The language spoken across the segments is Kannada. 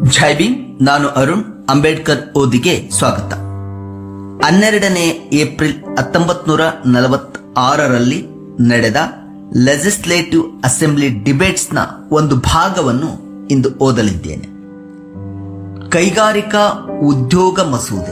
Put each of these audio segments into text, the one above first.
ಜೈ ಭೀಮ್ ನಾನು ಅರುಣ್ ಅಂಬೇಡ್ಕರ್ ಓದಿಗೆ ಸ್ವಾಗತ ಹನ್ನೆರಡನೇ ಏಪ್ರಿಲ್ ಹತ್ತೊಂಬತ್ ನೂರ ನಲವತ್ತಾರರಲ್ಲಿ ನಡೆದ ಲೆಜಿಸ್ಲೇಟಿವ್ ಅಸೆಂಬ್ಲಿ ಡಿಬೇಟ್ಸ್ನ ಒಂದು ಭಾಗವನ್ನು ಇಂದು ಓದಲಿದ್ದೇನೆ ಕೈಗಾರಿಕಾ ಉದ್ಯೋಗ ಮಸೂದೆ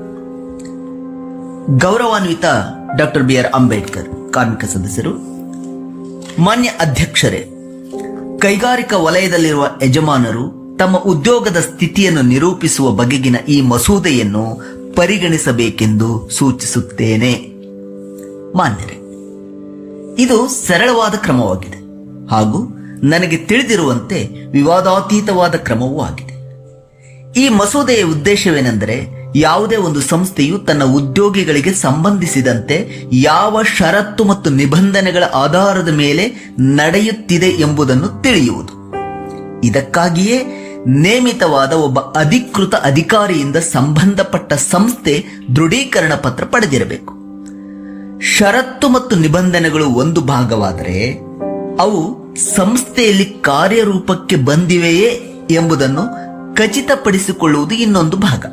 ಗೌರವಾನ್ವಿತ ಡಾಕ್ಟರ್ ಬಿ ಆರ್ ಅಂಬೇಡ್ಕರ್ ಕಾರ್ಮಿಕ ಸದಸ್ಯರು ಮಾನ್ಯ ಅಧ್ಯಕ್ಷರೇ ಕೈಗಾರಿಕಾ ವಲಯದಲ್ಲಿರುವ ಯಜಮಾನರು ತಮ್ಮ ಉದ್ಯೋಗದ ಸ್ಥಿತಿಯನ್ನು ನಿರೂಪಿಸುವ ಬಗೆಗಿನ ಈ ಮಸೂದೆಯನ್ನು ಪರಿಗಣಿಸಬೇಕೆಂದು ಸೂಚಿಸುತ್ತೇನೆ ಮಾನ್ಯರೇ ಇದು ಸರಳವಾದ ಕ್ರಮವಾಗಿದೆ ಹಾಗೂ ನನಗೆ ತಿಳಿದಿರುವಂತೆ ವಿವಾದಾತೀತವಾದ ಕ್ರಮವೂ ಆಗಿದೆ ಈ ಮಸೂದೆಯ ಉದ್ದೇಶವೇನೆಂದರೆ ಯಾವುದೇ ಒಂದು ಸಂಸ್ಥೆಯು ತನ್ನ ಉದ್ಯೋಗಿಗಳಿಗೆ ಸಂಬಂಧಿಸಿದಂತೆ ಯಾವ ಷರತ್ತು ಮತ್ತು ನಿಬಂಧನೆಗಳ ಆಧಾರದ ಮೇಲೆ ನಡೆಯುತ್ತಿದೆ ಎಂಬುದನ್ನು ತಿಳಿಯುವುದು ಇದಕ್ಕಾಗಿಯೇ ನೇಮಿತವಾದ ಒಬ್ಬ ಅಧಿಕೃತ ಅಧಿಕಾರಿಯಿಂದ ಸಂಬಂಧಪಟ್ಟ ಸಂಸ್ಥೆ ದೃಢೀಕರಣ ಪತ್ರ ಪಡೆದಿರಬೇಕು ಷರತ್ತು ಮತ್ತು ನಿಬಂಧನೆಗಳು ಒಂದು ಭಾಗವಾದರೆ ಅವು ಸಂಸ್ಥೆಯಲ್ಲಿ ಕಾರ್ಯರೂಪಕ್ಕೆ ಬಂದಿವೆಯೇ ಎಂಬುದನ್ನು ಖಚಿತಪಡಿಸಿಕೊಳ್ಳುವುದು ಇನ್ನೊಂದು ಭಾಗ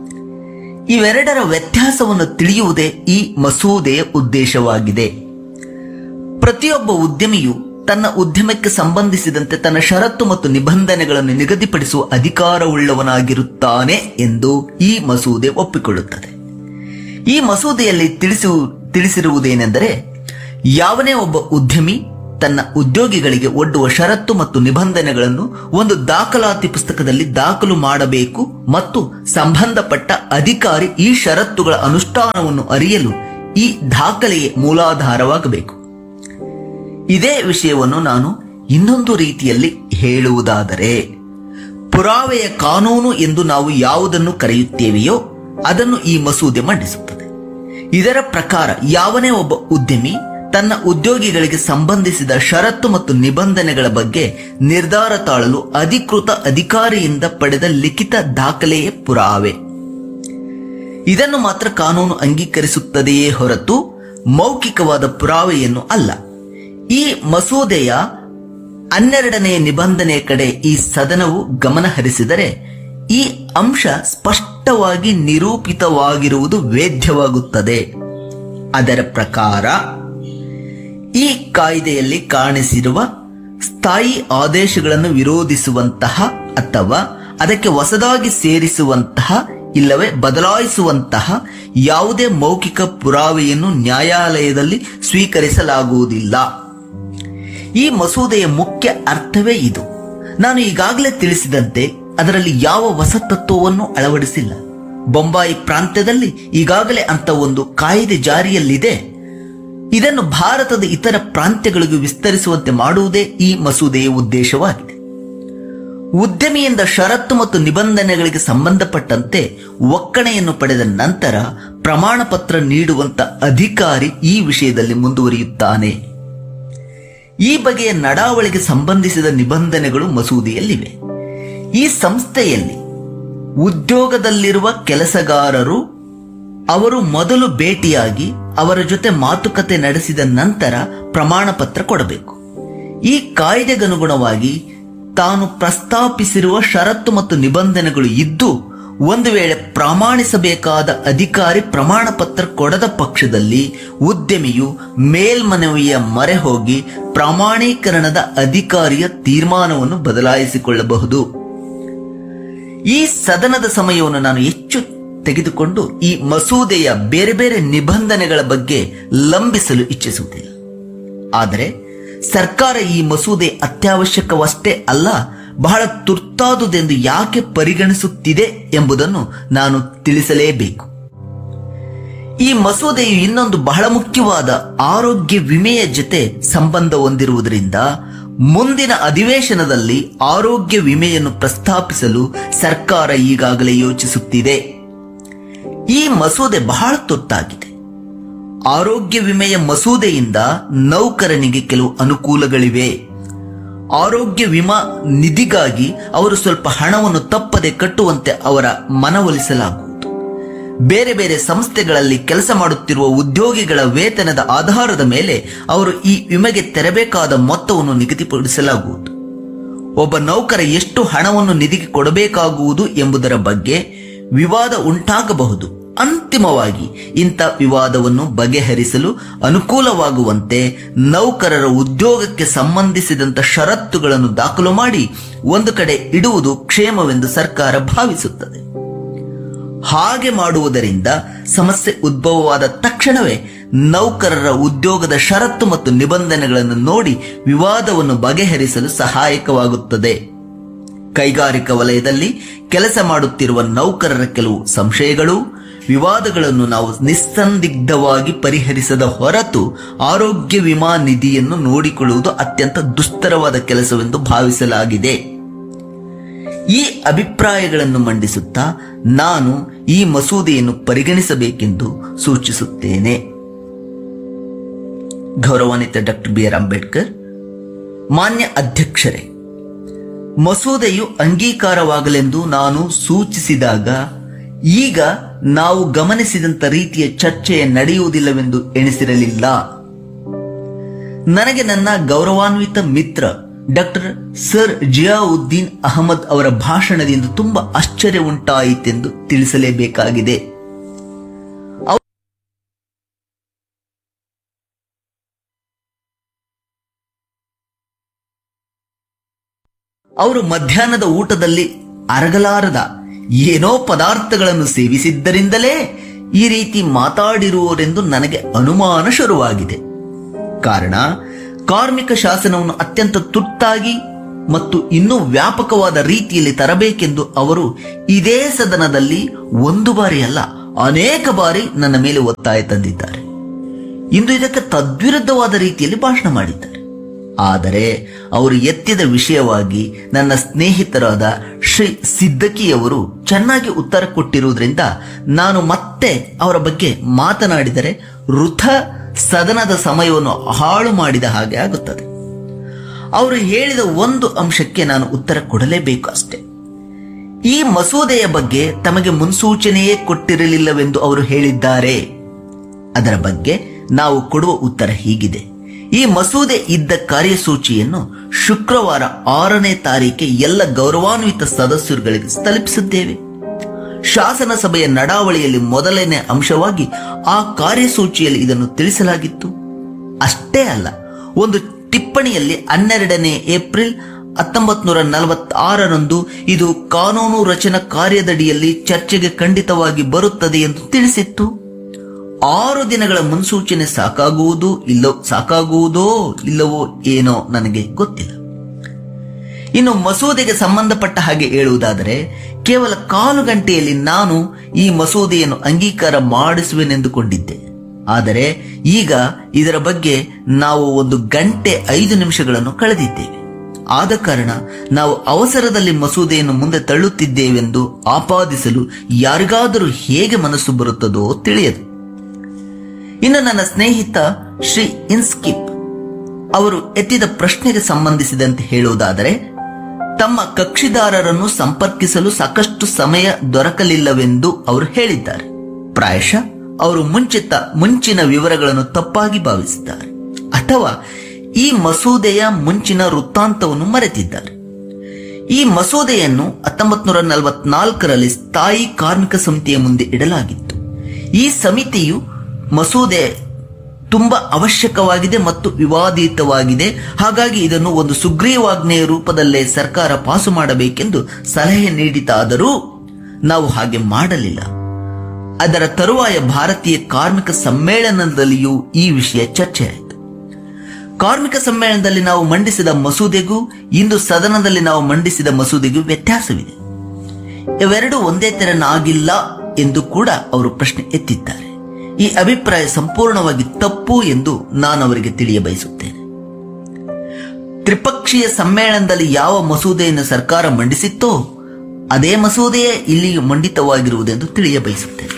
ಇವೆರಡರ ವ್ಯತ್ಯಾಸವನ್ನು ತಿಳಿಯುವುದೇ ಈ ಮಸೂದೆಯ ಉದ್ದೇಶವಾಗಿದೆ ಪ್ರತಿಯೊಬ್ಬ ಉದ್ಯಮಿಯು ತನ್ನ ಉದ್ಯಮಕ್ಕೆ ಸಂಬಂಧಿಸಿದಂತೆ ತನ್ನ ಷರತ್ತು ಮತ್ತು ನಿಬಂಧನೆಗಳನ್ನು ನಿಗದಿಪಡಿಸುವ ಅಧಿಕಾರವುಳ್ಳವನಾಗಿರುತ್ತಾನೆ ಎಂದು ಈ ಮಸೂದೆ ಒಪ್ಪಿಕೊಳ್ಳುತ್ತದೆ ಈ ಮಸೂದೆಯಲ್ಲಿ ತಿಳಿಸು ತಿಳಿಸಿರುವುದೇನೆಂದರೆ ಯಾವನೇ ಒಬ್ಬ ಉದ್ಯಮಿ ತನ್ನ ಉದ್ಯೋಗಿಗಳಿಗೆ ಒಡ್ಡುವ ಷರತ್ತು ಮತ್ತು ನಿಬಂಧನೆಗಳನ್ನು ಒಂದು ದಾಖಲಾತಿ ಪುಸ್ತಕದಲ್ಲಿ ದಾಖಲು ಮಾಡಬೇಕು ಮತ್ತು ಸಂಬಂಧಪಟ್ಟ ಅಧಿಕಾರಿ ಈ ಷರತ್ತುಗಳ ಅನುಷ್ಠಾನವನ್ನು ಅರಿಯಲು ಈ ದಾಖಲೆಯೇ ಮೂಲಾಧಾರವಾಗಬೇಕು ಇದೇ ವಿಷಯವನ್ನು ನಾನು ಇನ್ನೊಂದು ರೀತಿಯಲ್ಲಿ ಹೇಳುವುದಾದರೆ ಪುರಾವೆಯ ಕಾನೂನು ಎಂದು ನಾವು ಯಾವುದನ್ನು ಕರೆಯುತ್ತೇವೆಯೋ ಅದನ್ನು ಈ ಮಸೂದೆ ಮಂಡಿಸುತ್ತದೆ ಇದರ ಪ್ರಕಾರ ಯಾವನೇ ಒಬ್ಬ ಉದ್ಯಮಿ ತನ್ನ ಉದ್ಯೋಗಿಗಳಿಗೆ ಸಂಬಂಧಿಸಿದ ಷರತ್ತು ಮತ್ತು ನಿಬಂಧನೆಗಳ ಬಗ್ಗೆ ನಿರ್ಧಾರ ತಾಳಲು ಅಧಿಕೃತ ಅಧಿಕಾರಿಯಿಂದ ಪಡೆದ ಲಿಖಿತ ದಾಖಲೆಯೇ ಪುರಾವೆ ಇದನ್ನು ಮಾತ್ರ ಕಾನೂನು ಅಂಗೀಕರಿಸುತ್ತದೆಯೇ ಹೊರತು ಮೌಖಿಕವಾದ ಪುರಾವೆಯನ್ನು ಅಲ್ಲ ಈ ಮಸೂದೆಯ ಹನ್ನೆರಡನೇ ನಿಬಂಧನೆಯ ಕಡೆ ಈ ಸದನವು ಗಮನ ಹರಿಸಿದರೆ ಈ ಅಂಶ ಸ್ಪಷ್ಟವಾಗಿ ನಿರೂಪಿತವಾಗಿರುವುದು ವೇದ್ಯವಾಗುತ್ತದೆ ಅದರ ಪ್ರಕಾರ ಈ ಕಾಯ್ದೆಯಲ್ಲಿ ಕಾಣಿಸಿರುವ ಸ್ಥಾಯಿ ಆದೇಶಗಳನ್ನು ವಿರೋಧಿಸುವಂತಹ ಅಥವಾ ಅದಕ್ಕೆ ಹೊಸದಾಗಿ ಸೇರಿಸುವಂತಹ ಇಲ್ಲವೇ ಬದಲಾಯಿಸುವಂತಹ ಯಾವುದೇ ಮೌಖಿಕ ಪುರಾವೆಯನ್ನು ನ್ಯಾಯಾಲಯದಲ್ಲಿ ಸ್ವೀಕರಿಸಲಾಗುವುದಿಲ್ಲ ಈ ಮಸೂದೆಯ ಮುಖ್ಯ ಅರ್ಥವೇ ಇದು ನಾನು ಈಗಾಗಲೇ ತಿಳಿಸಿದಂತೆ ಅದರಲ್ಲಿ ಯಾವ ಹೊಸ ತತ್ವವನ್ನು ಅಳವಡಿಸಿಲ್ಲ ಬೊಂಬಾಯಿ ಪ್ರಾಂತ್ಯದಲ್ಲಿ ಈಗಾಗಲೇ ಅಂತ ಒಂದು ಕಾಯ್ದೆ ಜಾರಿಯಲ್ಲಿದೆ ಇದನ್ನು ಭಾರತದ ಇತರ ಪ್ರಾಂತ್ಯಗಳಿಗೂ ವಿಸ್ತರಿಸುವಂತೆ ಮಾಡುವುದೇ ಈ ಮಸೂದೆಯ ಉದ್ದೇಶವಾಗಿದೆ ಉದ್ಯಮಿಯಿಂದ ಷರತ್ತು ಮತ್ತು ನಿಬಂಧನೆಗಳಿಗೆ ಸಂಬಂಧಪಟ್ಟಂತೆ ಒಕ್ಕಣೆಯನ್ನು ಪಡೆದ ನಂತರ ಪ್ರಮಾಣ ಪತ್ರ ನೀಡುವಂತ ಅಧಿಕಾರಿ ಈ ವಿಷಯದಲ್ಲಿ ಮುಂದುವರಿಯುತ್ತಾನೆ ಈ ಬಗೆಯ ನಡಾವಳಿಗೆ ಸಂಬಂಧಿಸಿದ ನಿಬಂಧನೆಗಳು ಮಸೂದೆಯಲ್ಲಿವೆ ಈ ಸಂಸ್ಥೆಯಲ್ಲಿ ಉದ್ಯೋಗದಲ್ಲಿರುವ ಕೆಲಸಗಾರರು ಅವರು ಮೊದಲು ಭೇಟಿಯಾಗಿ ಅವರ ಜೊತೆ ಮಾತುಕತೆ ನಡೆಸಿದ ನಂತರ ಪ್ರಮಾಣ ಪತ್ರ ಕೊಡಬೇಕು ಈ ಕಾಯ್ದೆಗನುಗುಣವಾಗಿ ತಾನು ಪ್ರಸ್ತಾಪಿಸಿರುವ ಷರತ್ತು ಮತ್ತು ನಿಬಂಧನೆಗಳು ಇದ್ದು ಒಂದು ವೇಳೆ ಪ್ರಮಾಣಿಸಬೇಕಾದ ಅಧಿಕಾರಿ ಪ್ರಮಾಣ ಪತ್ರ ಕೊಡದ ಪಕ್ಷದಲ್ಲಿ ಉದ್ಯಮಿಯು ಮೇಲ್ಮನವಿಯ ಮೊರೆ ಹೋಗಿ ಪ್ರಮಾಣೀಕರಣದ ಅಧಿಕಾರಿಯ ತೀರ್ಮಾನವನ್ನು ಬದಲಾಯಿಸಿಕೊಳ್ಳಬಹುದು ಈ ಸದನದ ಸಮಯವನ್ನು ನಾನು ಹೆಚ್ಚು ತೆಗೆದುಕೊಂಡು ಈ ಮಸೂದೆಯ ಬೇರೆ ಬೇರೆ ನಿಬಂಧನೆಗಳ ಬಗ್ಗೆ ಲಂಬಿಸಲು ಇಚ್ಛಿಸುವುದಿಲ್ಲ ಆದರೆ ಸರ್ಕಾರ ಈ ಮಸೂದೆ ಅತ್ಯವಶ್ಯಕವಷ್ಟೇ ಅಲ್ಲ ಬಹಳ ತುರ್ತಾದುದೆಂದು ಯಾಕೆ ಪರಿಗಣಿಸುತ್ತಿದೆ ಎಂಬುದನ್ನು ನಾನು ತಿಳಿಸಲೇಬೇಕು ಈ ಮಸೂದೆಯು ಇನ್ನೊಂದು ಬಹಳ ಮುಖ್ಯವಾದ ಆರೋಗ್ಯ ವಿಮೆಯ ಜೊತೆ ಸಂಬಂಧ ಹೊಂದಿರುವುದರಿಂದ ಮುಂದಿನ ಅಧಿವೇಶನದಲ್ಲಿ ಆರೋಗ್ಯ ವಿಮೆಯನ್ನು ಪ್ರಸ್ತಾಪಿಸಲು ಸರ್ಕಾರ ಈಗಾಗಲೇ ಯೋಚಿಸುತ್ತಿದೆ ಈ ಮಸೂದೆ ಬಹಳ ತುರ್ತಾಗಿದೆ ಆರೋಗ್ಯ ವಿಮೆಯ ಮಸೂದೆಯಿಂದ ನೌಕರನಿಗೆ ಕೆಲವು ಅನುಕೂಲಗಳಿವೆ ಆರೋಗ್ಯ ವಿಮಾ ನಿಧಿಗಾಗಿ ಅವರು ಸ್ವಲ್ಪ ಹಣವನ್ನು ತಪ್ಪದೆ ಕಟ್ಟುವಂತೆ ಅವರ ಮನವೊಲಿಸಲಾಗುವುದು ಬೇರೆ ಬೇರೆ ಸಂಸ್ಥೆಗಳಲ್ಲಿ ಕೆಲಸ ಮಾಡುತ್ತಿರುವ ಉದ್ಯೋಗಿಗಳ ವೇತನದ ಆಧಾರದ ಮೇಲೆ ಅವರು ಈ ವಿಮೆಗೆ ತೆರಬೇಕಾದ ಮೊತ್ತವನ್ನು ನಿಗದಿಪಡಿಸಲಾಗುವುದು ಒಬ್ಬ ನೌಕರ ಎಷ್ಟು ಹಣವನ್ನು ನಿಧಿಗೆ ಕೊಡಬೇಕಾಗುವುದು ಎಂಬುದರ ಬಗ್ಗೆ ವಿವಾದ ಉಂಟಾಗಬಹುದು ಅಂತಿಮವಾಗಿ ಇಂಥ ವಿವಾದವನ್ನು ಬಗೆಹರಿಸಲು ಅನುಕೂಲವಾಗುವಂತೆ ನೌಕರರ ಉದ್ಯೋಗಕ್ಕೆ ಸಂಬಂಧಿಸಿದಂತ ಷರತ್ತುಗಳನ್ನು ದಾಖಲು ಮಾಡಿ ಒಂದು ಕಡೆ ಇಡುವುದು ಕ್ಷೇಮವೆಂದು ಸರ್ಕಾರ ಭಾವಿಸುತ್ತದೆ ಹಾಗೆ ಮಾಡುವುದರಿಂದ ಸಮಸ್ಯೆ ಉದ್ಭವವಾದ ತಕ್ಷಣವೇ ನೌಕರರ ಉದ್ಯೋಗದ ಷರತ್ತು ಮತ್ತು ನಿಬಂಧನೆಗಳನ್ನು ನೋಡಿ ವಿವಾದವನ್ನು ಬಗೆಹರಿಸಲು ಸಹಾಯಕವಾಗುತ್ತದೆ ಕೈಗಾರಿಕಾ ವಲಯದಲ್ಲಿ ಕೆಲಸ ಮಾಡುತ್ತಿರುವ ನೌಕರರ ಕೆಲವು ಸಂಶಯಗಳು ವಿವಾದಗಳನ್ನು ನಾವು ನಿಸ್ಸಂದಿಗ್ಧವಾಗಿ ಪರಿಹರಿಸದ ಹೊರತು ಆರೋಗ್ಯ ವಿಮಾ ನಿಧಿಯನ್ನು ನೋಡಿಕೊಳ್ಳುವುದು ಅತ್ಯಂತ ದುಸ್ತರವಾದ ಕೆಲಸವೆಂದು ಭಾವಿಸಲಾಗಿದೆ ಈ ಅಭಿಪ್ರಾಯಗಳನ್ನು ಮಂಡಿಸುತ್ತಾ ನಾನು ಈ ಮಸೂದೆಯನ್ನು ಪರಿಗಣಿಸಬೇಕೆಂದು ಸೂಚಿಸುತ್ತೇನೆ ಗೌರವಾನ್ವಿತ ಡಾಕ್ಟರ್ ಬಿ ಆರ್ ಅಂಬೇಡ್ಕರ್ ಮಾನ್ಯ ಅಧ್ಯಕ್ಷರೇ ಮಸೂದೆಯು ಅಂಗೀಕಾರವಾಗಲೆಂದು ನಾನು ಸೂಚಿಸಿದಾಗ ಈಗ ನಾವು ಗಮನಿಸಿದಂತ ರೀತಿಯ ಚರ್ಚೆ ನಡೆಯುವುದಿಲ್ಲವೆಂದು ಎಣಿಸಿರಲಿಲ್ಲ ನನಗೆ ನನ್ನ ಗೌರವಾನ್ವಿತ ಮಿತ್ರ ಡಾಕ್ಟರ್ ಸರ್ ಜಿಯಾವುದ್ದೀನ್ ಅಹಮದ್ ಅವರ ಭಾಷಣದಿಂದ ತುಂಬಾ ಆಶ್ಚರ್ಯ ಉಂಟಾಯಿತೆಂದು ತಿಳಿಸಲೇಬೇಕಾಗಿದೆ ಅವರು ಮಧ್ಯಾಹ್ನದ ಊಟದಲ್ಲಿ ಅರಗಲಾರದ ಏನೋ ಪದಾರ್ಥಗಳನ್ನು ಸೇವಿಸಿದ್ದರಿಂದಲೇ ಈ ರೀತಿ ಮಾತಾಡಿರುವರೆಂದು ನನಗೆ ಅನುಮಾನ ಶುರುವಾಗಿದೆ ಕಾರಣ ಕಾರ್ಮಿಕ ಶಾಸನವನ್ನು ಅತ್ಯಂತ ತುರ್ತಾಗಿ ಮತ್ತು ಇನ್ನೂ ವ್ಯಾಪಕವಾದ ರೀತಿಯಲ್ಲಿ ತರಬೇಕೆಂದು ಅವರು ಇದೇ ಸದನದಲ್ಲಿ ಒಂದು ಬಾರಿ ಅಲ್ಲ ಅನೇಕ ಬಾರಿ ನನ್ನ ಮೇಲೆ ಒತ್ತಾಯ ತಂದಿದ್ದಾರೆ ಇಂದು ಇದಕ್ಕೆ ತದ್ವಿರುದ್ಧವಾದ ರೀತಿಯಲ್ಲಿ ಭಾಷಣ ಮಾಡಿದ್ದಾರೆ ಆದರೆ ಅವರು ಎತ್ತಿದ ವಿಷಯವಾಗಿ ನನ್ನ ಸ್ನೇಹಿತರಾದ ಶ್ರೀ ಸಿದ್ದಕಿಯವರು ಚೆನ್ನಾಗಿ ಉತ್ತರ ಕೊಟ್ಟಿರುವುದರಿಂದ ನಾನು ಮತ್ತೆ ಅವರ ಬಗ್ಗೆ ಮಾತನಾಡಿದರೆ ವೃಥ ಸದನದ ಸಮಯವನ್ನು ಹಾಳು ಮಾಡಿದ ಹಾಗೆ ಆಗುತ್ತದೆ ಅವರು ಹೇಳಿದ ಒಂದು ಅಂಶಕ್ಕೆ ನಾನು ಉತ್ತರ ಕೊಡಲೇಬೇಕು ಅಷ್ಟೇ ಈ ಮಸೂದೆಯ ಬಗ್ಗೆ ತಮಗೆ ಮುನ್ಸೂಚನೆಯೇ ಕೊಟ್ಟಿರಲಿಲ್ಲವೆಂದು ಅವರು ಹೇಳಿದ್ದಾರೆ ಅದರ ಬಗ್ಗೆ ನಾವು ಕೊಡುವ ಉತ್ತರ ಹೀಗಿದೆ ಈ ಮಸೂದೆ ಇದ್ದ ಕಾರ್ಯಸೂಚಿಯನ್ನು ಶುಕ್ರವಾರ ಆರನೇ ತಾರೀಕೆ ಎಲ್ಲ ಗೌರವಾನ್ವಿತ ಸದಸ್ಯರುಗಳಿಗೆ ತಲುಪಿಸಿದ್ದೇವೆ ಶಾಸನ ಸಭೆಯ ನಡಾವಳಿಯಲ್ಲಿ ಮೊದಲನೇ ಅಂಶವಾಗಿ ಆ ಕಾರ್ಯಸೂಚಿಯಲ್ಲಿ ಇದನ್ನು ತಿಳಿಸಲಾಗಿತ್ತು ಅಷ್ಟೇ ಅಲ್ಲ ಒಂದು ಟಿಪ್ಪಣಿಯಲ್ಲಿ ಹನ್ನೆರಡನೇ ಏಪ್ರಿಲ್ ಹತ್ತೊಂಬತ್ ನೂರ ನಲವತ್ತಾರರಂದು ಇದು ಕಾನೂನು ರಚನಾ ಕಾರ್ಯದಡಿಯಲ್ಲಿ ಚರ್ಚೆಗೆ ಖಂಡಿತವಾಗಿ ಬರುತ್ತದೆ ಎಂದು ತಿಳಿಸಿತ್ತು ಆರು ದಿನಗಳ ಮುನ್ಸೂಚನೆ ಸಾಕಾಗುವುದೋ ಇಲ್ಲೋ ಸಾಕಾಗುವುದೋ ಇಲ್ಲವೋ ಏನೋ ನನಗೆ ಗೊತ್ತಿಲ್ಲ ಇನ್ನು ಮಸೂದೆಗೆ ಸಂಬಂಧಪಟ್ಟ ಹಾಗೆ ಹೇಳುವುದಾದರೆ ಕೇವಲ ಕಾಲು ಗಂಟೆಯಲ್ಲಿ ನಾನು ಈ ಮಸೂದೆಯನ್ನು ಅಂಗೀಕಾರ ಮಾಡಿಸುವೆನೆಂದುಕೊಂಡಿದ್ದೆ ಆದರೆ ಈಗ ಇದರ ಬಗ್ಗೆ ನಾವು ಒಂದು ಗಂಟೆ ಐದು ನಿಮಿಷಗಳನ್ನು ಕಳೆದಿದ್ದೇವೆ ಆದ ಕಾರಣ ನಾವು ಅವಸರದಲ್ಲಿ ಮಸೂದೆಯನ್ನು ಮುಂದೆ ತಳ್ಳುತ್ತಿದ್ದೇವೆಂದು ಆಪಾದಿಸಲು ಯಾರಿಗಾದರೂ ಹೇಗೆ ಮನಸ್ಸು ಬರುತ್ತದೋ ತಿಳಿಯದು ಇನ್ನು ನನ್ನ ಸ್ನೇಹಿತ ಶ್ರೀ ಇನ್ಸ್ಕಿಪ್ ಅವರು ಎತ್ತಿದ ಪ್ರಶ್ನೆಗೆ ಸಂಬಂಧಿಸಿದಂತೆ ಹೇಳುವುದಾದರೆ ತಮ್ಮ ಕಕ್ಷಿದಾರರನ್ನು ಸಂಪರ್ಕಿಸಲು ಸಾಕಷ್ಟು ಸಮಯ ದೊರಕಲಿಲ್ಲವೆಂದು ಅವರು ಹೇಳಿದ್ದಾರೆ ಪ್ರಾಯಶಃ ಅವರು ಮುಂಚಿತ ಮುಂಚಿನ ವಿವರಗಳನ್ನು ತಪ್ಪಾಗಿ ಭಾವಿಸಿದ್ದಾರೆ ಅಥವಾ ಈ ಮಸೂದೆಯ ಮುಂಚಿನ ವೃತ್ತಾಂತವನ್ನು ಮರೆತಿದ್ದಾರೆ ಈ ಮಸೂದೆಯನ್ನು ಹತ್ತೊಂಬತ್ ನೂರ ನಲವತ್ನಾಲ್ಕರಲ್ಲಿ ಸ್ಥಾಯಿ ಕಾರ್ಮಿಕ ಸಮಿತಿಯ ಮುಂದೆ ಇಡಲಾಗಿತ್ತು ಈ ಸಮಿತಿಯು ಮಸೂದೆ ತುಂಬಾ ಅವಶ್ಯಕವಾಗಿದೆ ಮತ್ತು ವಿವಾದಿತವಾಗಿದೆ ಹಾಗಾಗಿ ಇದನ್ನು ಒಂದು ಸುಗ್ರೀವಾಜ್ಞೆಯ ರೂಪದಲ್ಲೇ ಸರ್ಕಾರ ಪಾಸು ಮಾಡಬೇಕೆಂದು ಸಲಹೆ ನೀಡಿತಾದರೂ ನಾವು ಹಾಗೆ ಮಾಡಲಿಲ್ಲ ಅದರ ತರುವಾಯ ಭಾರತೀಯ ಕಾರ್ಮಿಕ ಸಮ್ಮೇಳನದಲ್ಲಿಯೂ ಈ ವಿಷಯ ಚರ್ಚೆಯಾಯಿತು ಕಾರ್ಮಿಕ ಸಮ್ಮೇಳನದಲ್ಲಿ ನಾವು ಮಂಡಿಸಿದ ಮಸೂದೆಗೂ ಇಂದು ಸದನದಲ್ಲಿ ನಾವು ಮಂಡಿಸಿದ ಮಸೂದೆಗೂ ವ್ಯತ್ಯಾಸವಿದೆ ಇವೆರಡು ಒಂದೇ ತೆರನಾಗಿಲ್ಲ ಎಂದು ಕೂಡ ಅವರು ಪ್ರಶ್ನೆ ಎತ್ತಿದ್ದಾರೆ ಈ ಅಭಿಪ್ರಾಯ ಸಂಪೂರ್ಣವಾಗಿ ತಪ್ಪು ಎಂದು ನಾನು ಅವರಿಗೆ ತಿಳಿಯ ಬಯಸುತ್ತೇನೆ ತ್ರಿಪಕ್ಷೀಯ ಸಮ್ಮೇಳನದಲ್ಲಿ ಯಾವ ಮಸೂದೆಯನ್ನು ಸರ್ಕಾರ ಮಂಡಿಸಿತ್ತೋ ಅದೇ ಮಸೂದೆಯೇ ಇಲ್ಲಿ ಮಂಡಿತವಾಗಿರುವುದೆಂದು ತಿಳಿಯ ಬಯಸುತ್ತೇನೆ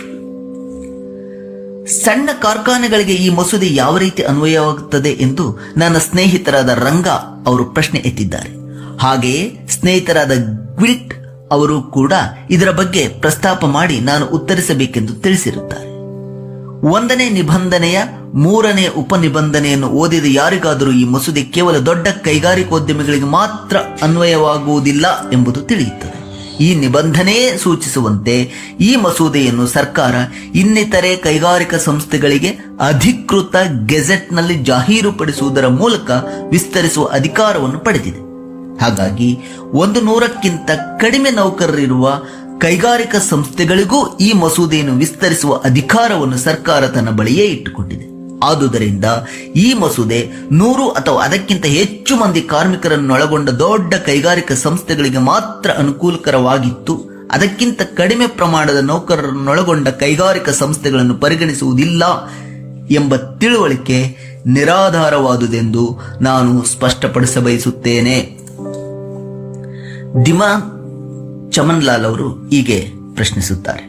ಸಣ್ಣ ಕಾರ್ಖಾನೆಗಳಿಗೆ ಈ ಮಸೂದೆ ಯಾವ ರೀತಿ ಅನ್ವಯವಾಗುತ್ತದೆ ಎಂದು ನನ್ನ ಸ್ನೇಹಿತರಾದ ರಂಗ ಅವರು ಪ್ರಶ್ನೆ ಎತ್ತಿದ್ದಾರೆ ಹಾಗೆಯೇ ಸ್ನೇಹಿತರಾದ ಗ್ವಿಲ್ಟ್ ಅವರು ಕೂಡ ಇದರ ಬಗ್ಗೆ ಪ್ರಸ್ತಾಪ ಮಾಡಿ ನಾನು ಉತ್ತರಿಸಬೇಕೆಂದು ತಿಳಿಸಿರುತ್ತಾರೆ ಒಂದನೇ ನಿಬಂಧನೆಯ ಮೂರನೇ ಉಪನಿಬಂಧನೆಯನ್ನು ಓದಿದ ಯಾರಿಗಾದರೂ ಈ ಮಸೂದೆ ಕೇವಲ ದೊಡ್ಡ ಕೈಗಾರಿಕೋದ್ಯಮಿಗಳಿಗೆ ಮಾತ್ರ ಅನ್ವಯವಾಗುವುದಿಲ್ಲ ಎಂಬುದು ತಿಳಿಯುತ್ತದೆ ಈ ನಿಬಂಧನೆಯೇ ಸೂಚಿಸುವಂತೆ ಈ ಮಸೂದೆಯನ್ನು ಸರ್ಕಾರ ಇನ್ನಿತರೆ ಕೈಗಾರಿಕಾ ಸಂಸ್ಥೆಗಳಿಗೆ ಅಧಿಕೃತ ಗೆಜೆಟ್ನಲ್ಲಿ ಜಾಹೀರುಪಡಿಸುವುದರ ಮೂಲಕ ವಿಸ್ತರಿಸುವ ಅಧಿಕಾರವನ್ನು ಪಡೆದಿದೆ ಹಾಗಾಗಿ ಒಂದು ನೂರಕ್ಕಿಂತ ಕಡಿಮೆ ನೌಕರರಿರುವ ಕೈಗಾರಿಕಾ ಸಂಸ್ಥೆಗಳಿಗೂ ಈ ಮಸೂದೆಯನ್ನು ವಿಸ್ತರಿಸುವ ಅಧಿಕಾರವನ್ನು ಸರ್ಕಾರ ತನ್ನ ಬಳಿಯೇ ಇಟ್ಟುಕೊಂಡಿದೆ ಆದುದರಿಂದ ಈ ಮಸೂದೆ ನೂರು ಅಥವಾ ಅದಕ್ಕಿಂತ ಹೆಚ್ಚು ಮಂದಿ ಕಾರ್ಮಿಕರನ್ನೊಳಗೊಂಡ ದೊಡ್ಡ ಕೈಗಾರಿಕಾ ಸಂಸ್ಥೆಗಳಿಗೆ ಮಾತ್ರ ಅನುಕೂಲಕರವಾಗಿತ್ತು ಅದಕ್ಕಿಂತ ಕಡಿಮೆ ಪ್ರಮಾಣದ ನೌಕರರನ್ನೊಳಗೊಂಡ ಕೈಗಾರಿಕಾ ಸಂಸ್ಥೆಗಳನ್ನು ಪರಿಗಣಿಸುವುದಿಲ್ಲ ಎಂಬ ತಿಳುವಳಿಕೆ ನಿರಾಧಾರವಾದುದೆಂದು ನಾನು ಸ್ಪಷ್ಟಪಡಿಸಬಯಸುತ್ತೇನೆ ದಿಮಾ ಚಮನ್ಲಾಲ್ ಅವರು ಹೀಗೆ ಪ್ರಶ್ನಿಸುತ್ತಾರೆ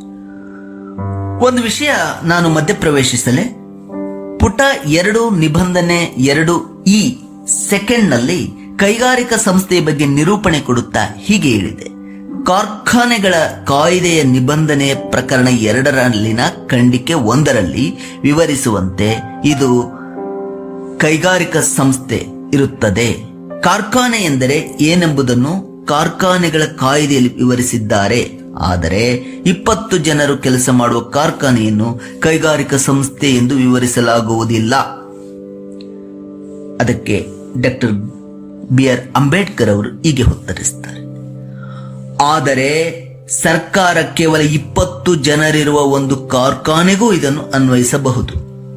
ಒಂದು ವಿಷಯ ನಾನು ಮಧ್ಯಪ್ರವೇಶಿಸಲೆ ಪುಟ ಎರಡು ನಿಬಂಧನೆ ಎರಡು ಈ ಸೆಕೆಂಡ್ನಲ್ಲಿ ಕೈಗಾರಿಕಾ ಸಂಸ್ಥೆಯ ಬಗ್ಗೆ ನಿರೂಪಣೆ ಕೊಡುತ್ತಾ ಹೀಗೆ ಹೇಳಿದೆ ಕಾರ್ಖಾನೆಗಳ ಕಾಯ್ದೆಯ ನಿಬಂಧನೆ ಪ್ರಕರಣ ಎರಡರಲ್ಲಿನ ಖಂಡಿಕೆ ಒಂದರಲ್ಲಿ ವಿವರಿಸುವಂತೆ ಇದು ಕೈಗಾರಿಕಾ ಸಂಸ್ಥೆ ಇರುತ್ತದೆ ಕಾರ್ಖಾನೆ ಎಂದರೆ ಏನೆಂಬುದನ್ನು ಕಾರ್ಖಾನೆಗಳ ಕಾಯ್ದೆಯಲ್ಲಿ ವಿವರಿಸಿದ್ದಾರೆ ಆದರೆ ಇಪ್ಪತ್ತು ಜನರು ಕೆಲಸ ಮಾಡುವ ಕಾರ್ಖಾನೆಯನ್ನು ಕೈಗಾರಿಕಾ ಸಂಸ್ಥೆ ಎಂದು ವಿವರಿಸಲಾಗುವುದಿಲ್ಲ ಅದಕ್ಕೆ ಡಾಕ್ಟರ್ ಬಿ ಆರ್ ಅಂಬೇಡ್ಕರ್ ಅವರು ಹೀಗೆ ಉತ್ತರಿಸುತ್ತಾರೆ ಆದರೆ ಸರ್ಕಾರ ಕೇವಲ ಇಪ್ಪತ್ತು ಜನರಿರುವ ಒಂದು ಕಾರ್ಖಾನೆಗೂ ಇದನ್ನು ಅನ್ವಯಿಸಬಹುದು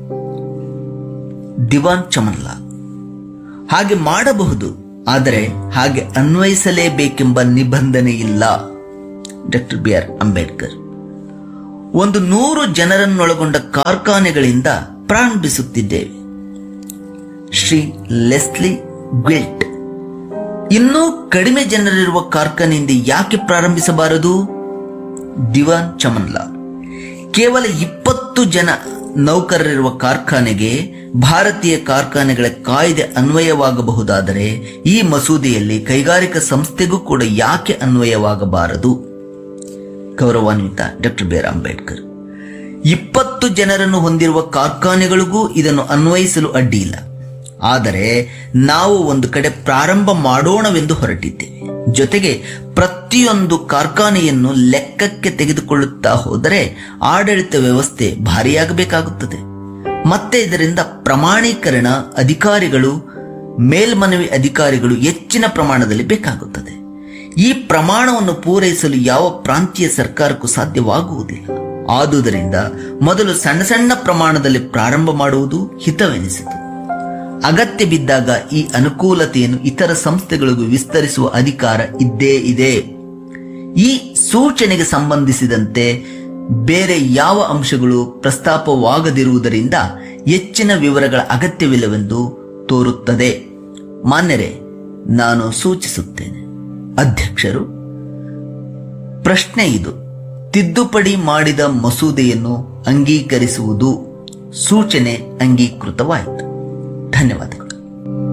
ದಿವಾನ್ ಚಮನ್ಲಾಲ್ ಹಾಗೆ ಮಾಡಬಹುದು ಆದರೆ ಹಾಗೆ ಅನ್ವಯಿಸಲೇಬೇಕೆಂಬ ನಿಬಂಧನೆ ಇಲ್ಲ ಡಾಕ್ಟರ್ ಬಿ ಆರ್ ಅಂಬೇಡ್ಕರ್ ಒಂದು ನೂರು ಜನರನ್ನೊಳಗೊಂಡ ಕಾರ್ಖಾನೆಗಳಿಂದ ಪ್ರಾರಂಭಿಸುತ್ತಿದ್ದೇವೆ ಶ್ರೀ ಲೆಸ್ಲಿ ಗ್ವಿಲ್ಟ್ ಇನ್ನೂ ಕಡಿಮೆ ಜನರಿರುವ ಕಾರ್ಖಾನೆಯಿಂದ ಯಾಕೆ ಪ್ರಾರಂಭಿಸಬಾರದು ದಿವಾನ್ ಚಮನ್ಲಾಲ್ ಕೇವಲ ಇಪ್ಪತ್ತು ಜನ ನೌಕರರಿರುವ ಕಾರ್ಖಾನೆಗೆ ಭಾರತೀಯ ಕಾರ್ಖಾನೆಗಳ ಕಾಯ್ದೆ ಅನ್ವಯವಾಗಬಹುದಾದರೆ ಈ ಮಸೂದೆಯಲ್ಲಿ ಕೈಗಾರಿಕಾ ಸಂಸ್ಥೆಗೂ ಕೂಡ ಯಾಕೆ ಅನ್ವಯವಾಗಬಾರದು ಗೌರವಾನ್ವಿತ ಡಾಕ್ಟರ್ ಬಿ ಆರ್ ಅಂಬೇಡ್ಕರ್ ಇಪ್ಪತ್ತು ಜನರನ್ನು ಹೊಂದಿರುವ ಕಾರ್ಖಾನೆಗಳಿಗೂ ಇದನ್ನು ಅನ್ವಯಿಸಲು ಅಡ್ಡಿಯಿಲ್ಲ ಆದರೆ ನಾವು ಒಂದು ಕಡೆ ಪ್ರಾರಂಭ ಮಾಡೋಣವೆಂದು ಹೊರಟಿದ್ದೇವೆ ಜೊತೆಗೆ ಪ್ರತಿಯೊಂದು ಕಾರ್ಖಾನೆಯನ್ನು ಲೆಕ್ಕಕ್ಕೆ ತೆಗೆದುಕೊಳ್ಳುತ್ತಾ ಹೋದರೆ ಆಡಳಿತ ವ್ಯವಸ್ಥೆ ಭಾರಿಯಾಗಬೇಕಾಗುತ್ತದೆ ಮತ್ತೆ ಇದರಿಂದ ಪ್ರಮಾಣೀಕರಣ ಅಧಿಕಾರಿಗಳು ಮೇಲ್ಮನವಿ ಅಧಿಕಾರಿಗಳು ಹೆಚ್ಚಿನ ಪ್ರಮಾಣದಲ್ಲಿ ಬೇಕಾಗುತ್ತದೆ ಈ ಪ್ರಮಾಣವನ್ನು ಪೂರೈಸಲು ಯಾವ ಪ್ರಾಂತೀಯ ಸರ್ಕಾರಕ್ಕೂ ಸಾಧ್ಯವಾಗುವುದಿಲ್ಲ ಆದುದರಿಂದ ಮೊದಲು ಸಣ್ಣ ಸಣ್ಣ ಪ್ರಮಾಣದಲ್ಲಿ ಪ್ರಾರಂಭ ಮಾಡುವುದು ಹಿತವೆನಿಸಿತು ಅಗತ್ಯ ಬಿದ್ದಾಗ ಈ ಅನುಕೂಲತೆಯನ್ನು ಇತರ ಸಂಸ್ಥೆಗಳಿಗೂ ವಿಸ್ತರಿಸುವ ಅಧಿಕಾರ ಇದ್ದೇ ಇದೆ ಈ ಸೂಚನೆಗೆ ಸಂಬಂಧಿಸಿದಂತೆ ಬೇರೆ ಯಾವ ಅಂಶಗಳು ಪ್ರಸ್ತಾಪವಾಗದಿರುವುದರಿಂದ ಹೆಚ್ಚಿನ ವಿವರಗಳ ಅಗತ್ಯವಿಲ್ಲವೆಂದು ತೋರುತ್ತದೆ ಮಾನ್ಯರೇ ನಾನು ಸೂಚಿಸುತ್ತೇನೆ ಅಧ್ಯಕ್ಷರು ಪ್ರಶ್ನೆ ಇದು ತಿದ್ದುಪಡಿ ಮಾಡಿದ ಮಸೂದೆಯನ್ನು ಅಂಗೀಕರಿಸುವುದು ಸೂಚನೆ ಅಂಗೀಕೃತವಾಯಿತು ಧನ್ಯವಾದ